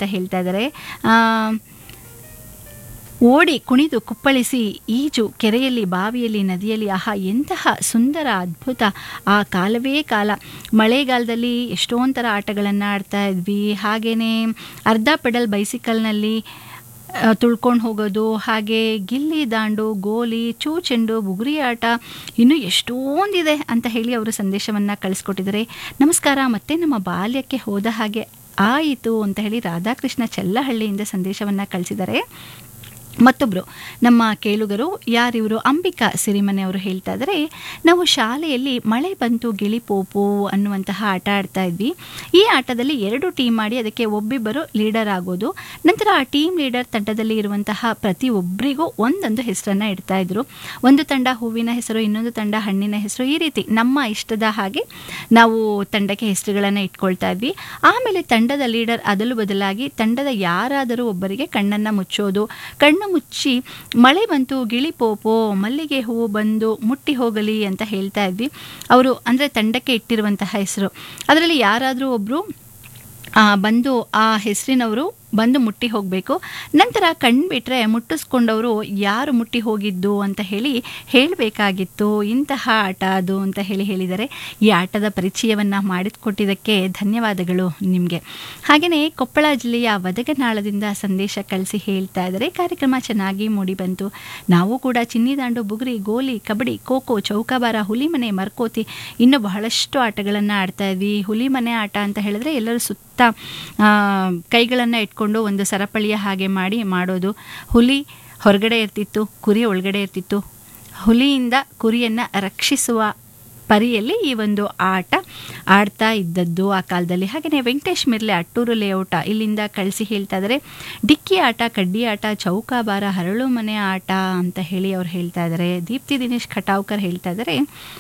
ಅಂತ ಹೇಳ್ತಾ ಇದ್ದಾರೆ ಆ, ಓಡಿ ಕುಣಿದು ಕುಪ್ಪಳಿಸಿ ಈಜು ಕೆರೆಯಲ್ಲಿ ಬಾವಿಯಲ್ಲಿ ನದಿಯಲ್ಲಿ ಆಹಾ ಎಂತಹ ಸುಂದರ ಅದ್ಭುತ ಆ ಕಾಲವೇ ಕಾಲ ಮಳೆಗಾಲದಲ್ಲಿ ಎಷ್ಟೊಂಥರ ಆಟಗಳನ್ನು ಆಡ್ತಾ ಇದ್ವಿ ಹಾಗೆಯೇ ಅರ್ಧ ಪೆಡಲ್ ಬೈಸಿಕಲ್ನಲ್ಲಿ ತುಳ್ಕೊಂಡು ಹೋಗೋದು ಹಾಗೆ ಗಿಲ್ಲಿ ದಾಂಡು ಗೋಲಿ ಚೂ ಚೆಂಡು ಬುಗುರಿ ಆಟ ಇನ್ನೂ ಎಷ್ಟೊಂದಿದೆ ಅಂತ ಹೇಳಿ ಅವರು ಸಂದೇಶವನ್ನು ಕಳಿಸ್ಕೊಟ್ಟಿದ್ದಾರೆ ನಮಸ್ಕಾರ ಮತ್ತೆ ನಮ್ಮ ಬಾಲ್ಯಕ್ಕೆ ಹೋದ ಹಾಗೆ ಆಯಿತು ಅಂತ ಹೇಳಿ ರಾಧಾಕೃಷ್ಣ ಚೆಲ್ಲಹಳ್ಳಿಯಿಂದ ಸಂದೇಶವನ್ನು ಕಳಿಸಿದ್ದಾರೆ ಮತ್ತೊಬ್ಬರು ನಮ್ಮ ಕೇಳುಗರು ಯಾರಿವರು ಅಂಬಿಕಾ ಸಿರಿಮನೆ ಅವರು ಹೇಳ್ತಾ ಇದ್ದಾರೆ ನಾವು ಶಾಲೆಯಲ್ಲಿ ಮಳೆ ಬಂತು ಗಿಳಿ ಪೋಪು ಅನ್ನುವಂತಹ ಆಟ ಆಡ್ತಾ ಇದ್ವಿ ಈ ಆಟದಲ್ಲಿ ಎರಡು ಟೀಮ್ ಮಾಡಿ ಅದಕ್ಕೆ ಒಬ್ಬಿಬ್ಬರು ಲೀಡರ್ ಆಗೋದು ನಂತರ ಆ ಟೀಮ್ ಲೀಡರ್ ತಂಡದಲ್ಲಿ ಇರುವಂತಹ ಪ್ರತಿ ಒಬ್ಬರಿಗೂ ಒಂದೊಂದು ಹೆಸರನ್ನು ಇಡ್ತಾ ಇದ್ರು ಒಂದು ತಂಡ ಹೂವಿನ ಹೆಸರು ಇನ್ನೊಂದು ತಂಡ ಹಣ್ಣಿನ ಹೆಸರು ಈ ರೀತಿ ನಮ್ಮ ಇಷ್ಟದ ಹಾಗೆ ನಾವು ತಂಡಕ್ಕೆ ಹೆಸರುಗಳನ್ನು ಇಟ್ಕೊಳ್ತಾ ಇದ್ವಿ ಆಮೇಲೆ ತಂಡದ ಲೀಡರ್ ಅದಲು ಬದಲಾಗಿ ತಂಡದ ಯಾರಾದರೂ ಒಬ್ಬರಿಗೆ ಕಣ್ಣನ್ನು ಮುಚ್ಚೋದು ಕಣ್ಣು ಮುಚ್ಚಿ ಮಳೆ ಬಂತು ಗಿಳಿ ಪೋಪೋ ಮಲ್ಲಿಗೆ ಹೂವು ಬಂದು ಮುಟ್ಟಿ ಹೋಗಲಿ ಅಂತ ಹೇಳ್ತಾ ಇದ್ವಿ ಅವರು ಅಂದರೆ ತಂಡಕ್ಕೆ ಇಟ್ಟಿರುವಂತಹ ಹೆಸರು ಅದರಲ್ಲಿ ಯಾರಾದರೂ ಒಬ್ಬರು ಬಂದು ಆ ಹೆಸರಿನವರು ಬಂದು ಮುಟ್ಟಿ ಹೋಗಬೇಕು ನಂತರ ಕಣ್ಬಿಟ್ರೆ ಮುಟ್ಟಿಸ್ಕೊಂಡವರು ಯಾರು ಮುಟ್ಟಿ ಹೋಗಿದ್ದು ಅಂತ ಹೇಳಿ ಹೇಳಬೇಕಾಗಿತ್ತು ಇಂತಹ ಆಟ ಅದು ಅಂತ ಹೇಳಿ ಹೇಳಿದ್ದಾರೆ ಈ ಆಟದ ಪರಿಚಯವನ್ನು ಮಾಡಿಕೊಟ್ಟಿದ್ದಕ್ಕೆ ಧನ್ಯವಾದಗಳು ನಿಮಗೆ ಹಾಗೆಯೇ ಕೊಪ್ಪಳ ಜಿಲ್ಲೆಯ ವದಗನಾಳದಿಂದ ಸಂದೇಶ ಕಳಿಸಿ ಹೇಳ್ತಾ ಇದ್ದಾರೆ ಕಾರ್ಯಕ್ರಮ ಚೆನ್ನಾಗಿ ಮೂಡಿ ಬಂತು ನಾವು ಕೂಡ ಚಿನ್ನಿದಾಂಡು ಬುಗುರಿ ಗೋಲಿ ಕಬಡ್ಡಿ ಖೋಖೋ ಚೌಕಾಬಾರ ಹುಲಿಮನೆ ಮರ್ಕೋತಿ ಇನ್ನು ಬಹಳಷ್ಟು ಆಟಗಳನ್ನು ಆಡ್ತಾ ಇದ್ವಿ ಹುಲಿಮನೆ ಆಟ ಅಂತ ಹೇಳಿದ್ರೆ ಎಲ್ಲರೂ ಸುತ್ತ ಕೈಗಳನ್ನು ಇಟ್ಕೊಂಡು ಒಂದು ಸರಪಳಿಯ ಹಾಗೆ ಮಾಡಿ ಮಾಡೋದು ಹುಲಿ ಹೊರಗಡೆ ಇರ್ತಿತ್ತು ಕುರಿ ಒಳಗಡೆ ಇರ್ತಿತ್ತು ಹುಲಿಯಿಂದ ಕುರಿಯನ್ನು ರಕ್ಷಿಸುವ ಪರಿಯಲ್ಲಿ ಈ ಒಂದು ಆಟ ಆಡ್ತಾ ಇದ್ದದ್ದು ಆ ಕಾಲದಲ್ಲಿ ಹಾಗೆಯೇ ವೆಂಕಟೇಶ್ ಮಿರ್ಲೆ ಅಟ್ಟೂರು ಲೇಔಟ ಇಲ್ಲಿಂದ ಕಳಿಸಿ ಹೇಳ್ತಾ ಇದ್ದಾರೆ ಡಿಕ್ಕಿ ಆಟ ಕಡ್ಡಿ ಆಟ ಚೌಕಾಬಾರ ಹರಳು ಮನೆ ಆಟ ಅಂತ ಹೇಳಿ ಅವ್ರು ಹೇಳ್ತಾ ಇದ್ದಾರೆ ದೀಪ್ತಿ ದಿನೇಶ್ ಖಟಾವ್ಕರ್ ಹೇಳ್ತಾ ಇದ್ದಾರೆ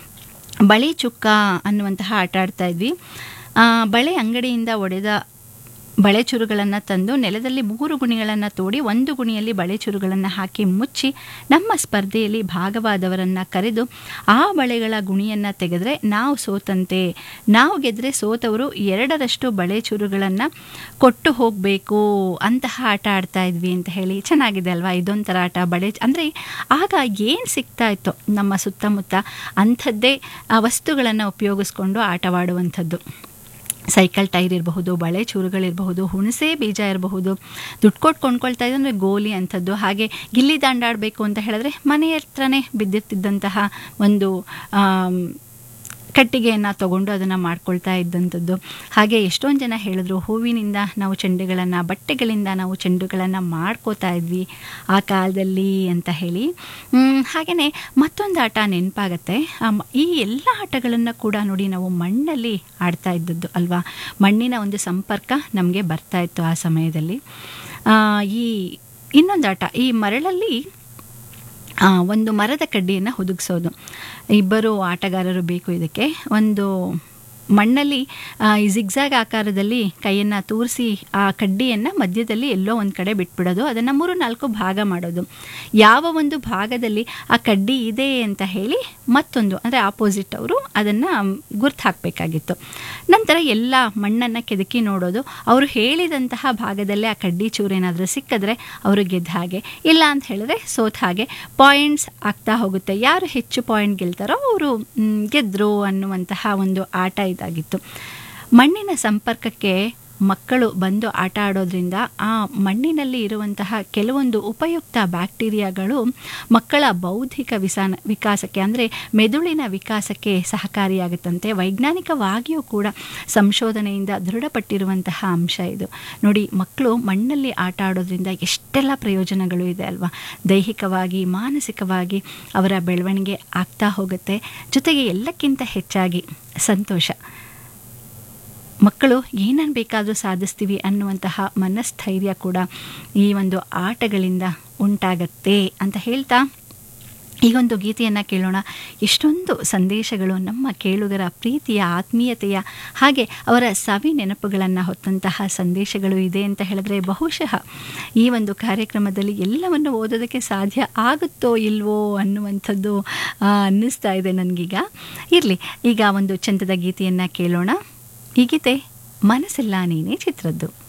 ಬಳಿ ಚುಕ್ಕ ಅನ್ನುವಂತಹ ಆಟ ಆಡ್ತಾ ಇದ್ವಿ ಆ, ಬಳೆ ಅಂಗಡಿಯಿಂದ ಒಡೆದ ಬಳೆ ಚುರುಗಳನ್ನು ತಂದು ನೆಲದಲ್ಲಿ ಮೂರು ಗುಣಿಗಳನ್ನು ತೋಡಿ ಒಂದು ಗುಣಿಯಲ್ಲಿ ಬಳೆ ಚುರುಗಳನ್ನು ಹಾಕಿ ಮುಚ್ಚಿ ನಮ್ಮ ಸ್ಪರ್ಧೆಯಲ್ಲಿ ಭಾಗವಾದವರನ್ನು ಕರೆದು ಆ ಬಳೆಗಳ ಗುಣಿಯನ್ನು ತೆಗೆದ್ರೆ ನಾವು ಸೋತಂತೆ ನಾವು ಗೆದ್ರೆ ಸೋತವರು ಎರಡರಷ್ಟು ಬಳೆ ಚುರುಗಳನ್ನು ಕೊಟ್ಟು ಹೋಗಬೇಕು ಅಂತಹ ಆಟ ಆಡ್ತಾ ಇದ್ವಿ ಅಂತ ಹೇಳಿ ಚೆನ್ನಾಗಿದೆ ಅಲ್ವಾ ಇದೊಂಥರ ಆಟ ಬಳೆ ಅಂದರೆ ಆಗ ಏನು ಸಿಗ್ತಾ ಇತ್ತು ನಮ್ಮ ಸುತ್ತಮುತ್ತ ಅಂಥದ್ದೇ ಆ ವಸ್ತುಗಳನ್ನು ಉಪಯೋಗಿಸ್ಕೊಂಡು ಆಟವಾಡುವಂಥದ್ದು ಸೈಕಲ್ ಟೈರ್ ಇರಬಹುದು ಬಳೆ ಚೂರುಗಳಿರಬಹುದು ಹುಣಸೆ ಬೀಜ ಇರಬಹುದು ದುಡ್ಡು ಕೊಟ್ಟು ಕೊಂಡ್ಕೊಳ್ತಾ ಇದ್ದಂದರೆ ಗೋಲಿ ಅಂಥದ್ದು ಹಾಗೆ ಗಿಲ್ಲಿ ದಾಂಡಾಡಬೇಕು ಅಂತ ಹೇಳಿದ್ರೆ ಮನೆ ಹತ್ರನೇ ಬಿದ್ದಿರ್ತಿದ್ದಂತಹ ಒಂದು ಆಮ್, ಕಟ್ಟಿಗೆಯನ್ನು ತಗೊಂಡು ಅದನ್ನು ಮಾಡ್ಕೊಳ್ತಾ ಇದ್ದಂಥದ್ದು ಹಾಗೆ ಎಷ್ಟೊಂದು ಜನ ಹೇಳಿದ್ರು ಹೂವಿನಿಂದ ನಾವು ಚೆಂಡುಗಳನ್ನು ಬಟ್ಟೆಗಳಿಂದ ನಾವು ಚೆಂಡುಗಳನ್ನು ಮಾಡ್ಕೋತಾ ಇದ್ವಿ ಆ ಕಾಲದಲ್ಲಿ ಅಂತ ಹೇಳಿ ಹಾಗೆಯೇ ಮತ್ತೊಂದು ಆಟ ನೆನಪಾಗತ್ತೆ ಆ ಮ- ಈ ಎಲ್ಲ ಆಟಗಳನ್ನು ಕೂಡ ನೋಡಿ ನಾವು ಮಣ್ಣಲ್ಲಿ ಆಡ್ತಾ ಇದ್ದದ್ದು ಅಲ್ವಾ ಮಣ್ಣಿನ ಒಂದು ಸಂಪರ್ಕ ನಮಗೆ ಬರ್ತಾ ಇತ್ತು ಆ ಸಮಯದಲ್ಲಿ ಆ, ಈ ಇನ್ನೊಂದು ಆಟ ಈ ಮರಳಲ್ಲಿ ಆ, ಒಂದು ಮರದ ಕಡ್ಡಿಯನ್ನು ಹುದುಗಿಸೋದು ಇಬ್ಬರು ಆಟಗಾರರು ಬೇಕು ಇದಕ್ಕೆ ಒಂದು ಮಣ್ಣಲ್ಲಿ ಆ, ಈ ಜಿಗ್ಜಾಗ್ ಆಕಾರದಲ್ಲಿ ಕೈಯನ್ನು ತೂರಿಸಿ ಆ ಕಡ್ಡಿಯನ್ನು ಮಧ್ಯದಲ್ಲಿ ಎಲ್ಲೋ ಒಂದು ಕಡೆ ಬಿಟ್ಬಿಡೋದು ಅದನ್ನು ಮೂರು ನಾಲ್ಕು ಭಾಗ ಮಾಡೋದು ಯಾವ ಒಂದು ಭಾಗದಲ್ಲಿ ಆ ಕಡ್ಡಿ ಇದೆ ಅಂತ ಹೇಳಿ ಮತ್ತೊಂದು ಅಂದರೆ ಆಪೋಸಿಟ್ ಅವರು ಅದನ್ನು ಗುರ್ತು ಹಾಕಬೇಕಾಗಿತ್ತು ನಂತರ ಎಲ್ಲ ಮಣ್ಣನ್ನು ಕೆದಕಿ ನೋಡೋದು ಅವರು ಹೇಳಿದಂತಹ ಭಾಗದಲ್ಲೇ ಆ ಕಡ್ಡಿ ಚೂರು ಏನಾದರೂ ಸಿಕ್ಕಿದ್ರೆ ಅವರು ಗೆದ್ದ ಹಾಗೆ ಇಲ್ಲ ಅಂತ ಹೇಳಿದ್ರೆ ಸೋತ ಹಾಗೆ ಪಾಯಿಂಟ್ಸ್ ಆಗ್ತಾ ಹೋಗುತ್ತೆ ಯಾರು ಹೆಚ್ಚು ಪಾಯಿಂಟ್ ಗೆಲ್ತಾರೋ ಅವರು ಮ್, ಗೆದ್ರು ಅನ್ನುವಂತಹ ಒಂದು ಆಟ ಇದಾಗಿತ್ತು ಮಣ್ಣಿನ ಸಂಪರ್ಕಕ್ಕೆ ಮಕ್ಕಳು ಬಂದು ಆಟ ಆಡೋದ್ರಿಂದ ಆ ಮಣ್ಣಿನಲ್ಲಿ ಇರುವಂತಹ ಕೆಲವೊಂದು ಉಪಯುಕ್ತ ಬ್ಯಾಕ್ಟೀರಿಯಾಗಳು ಮಕ್ಕಳ ಬೌದ್ಧಿಕ ವಿಸಾನ ವಿಕಾಸಕ್ಕೆ ಅಂದರೆ ಮೆದುಳಿನ ವಿಕಾಸಕ್ಕೆ ಸಹಕಾರಿಯಾಗುತ್ತಂತೆ ವೈಜ್ಞಾನಿಕವಾಗಿಯೂ ಕೂಡ ಸಂಶೋಧನೆಯಿಂದ ದೃಢಪಟ್ಟಿರುವಂತಹ ಅಂಶ ಇದು ನೋಡಿ ಮಕ್ಕಳು ಮಣ್ಣಲ್ಲಿ ಆಟ ಆಡೋದ್ರಿಂದ ಎಷ್ಟೆಲ್ಲ ಪ್ರಯೋಜನಗಳು ಇದೆ ಅಲ್ವಾ ದೈಹಿಕವಾಗಿ ಮಾನಸಿಕವಾಗಿ ಅವರ ಬೆಳವಣಿಗೆ ಆಗ್ತಾ ಹೋಗುತ್ತೆ ಜೊತೆಗೆ ಎಲ್ಲಕ್ಕಿಂತ ಹೆಚ್ಚಾಗಿ ಸಂತೋಷ ಮಕ್ಕಳು ಏನನ್ನು ಬೇಕಾದರೂ ಸಾಧಿಸ್ತೀವಿ ಅನ್ನುವಂತಹ ಮನಸ್ಥೈರ್ಯ ಕೂಡ ಈ ಒಂದು ಆಟಗಳಿಂದ ಉಂಟಾಗತ್ತೆ ಅಂತ ಹೇಳ್ತಾ ಈಗೊಂದು ಗೀತೆಯನ್ನು ಕೇಳೋಣ ಎಷ್ಟೊಂದು ಸಂದೇಶಗಳು ನಮ್ಮ ಕೇಳುಗರ ಪ್ರೀತಿಯ ಆತ್ಮೀಯತೆಯ ಹಾಗೆ ಅವರ ಸವಿ ನೆನಪುಗಳನ್ನು ಹೊತ್ತಂತಹ ಸಂದೇಶಗಳು ಇದೆ ಅಂತ ಹೇಳಿದ್ರೆ ಬಹುಶಃ ಈ ಒಂದು ಕಾರ್ಯಕ್ರಮದಲ್ಲಿ ಎಲ್ಲವನ್ನು ಓದೋದಕ್ಕೆ ಸಾಧ್ಯ ಆಗುತ್ತೋ ಇಲ್ವೋ ಅನ್ನುವಂಥದ್ದು ಆ, ಅನ್ನಿಸ್ತಾ ಇದೆ ನನಗೀಗ ಇರಲಿ ಈಗ ಒಂದು ಚಂದದ ಗೀತೆಯನ್ನು ಕೇಳೋಣ ಈ ಗೀತೆ ಮನಸ್ಸೆಲ್ಲ ನೀನೇ ಚಿತ್ರದ್ದು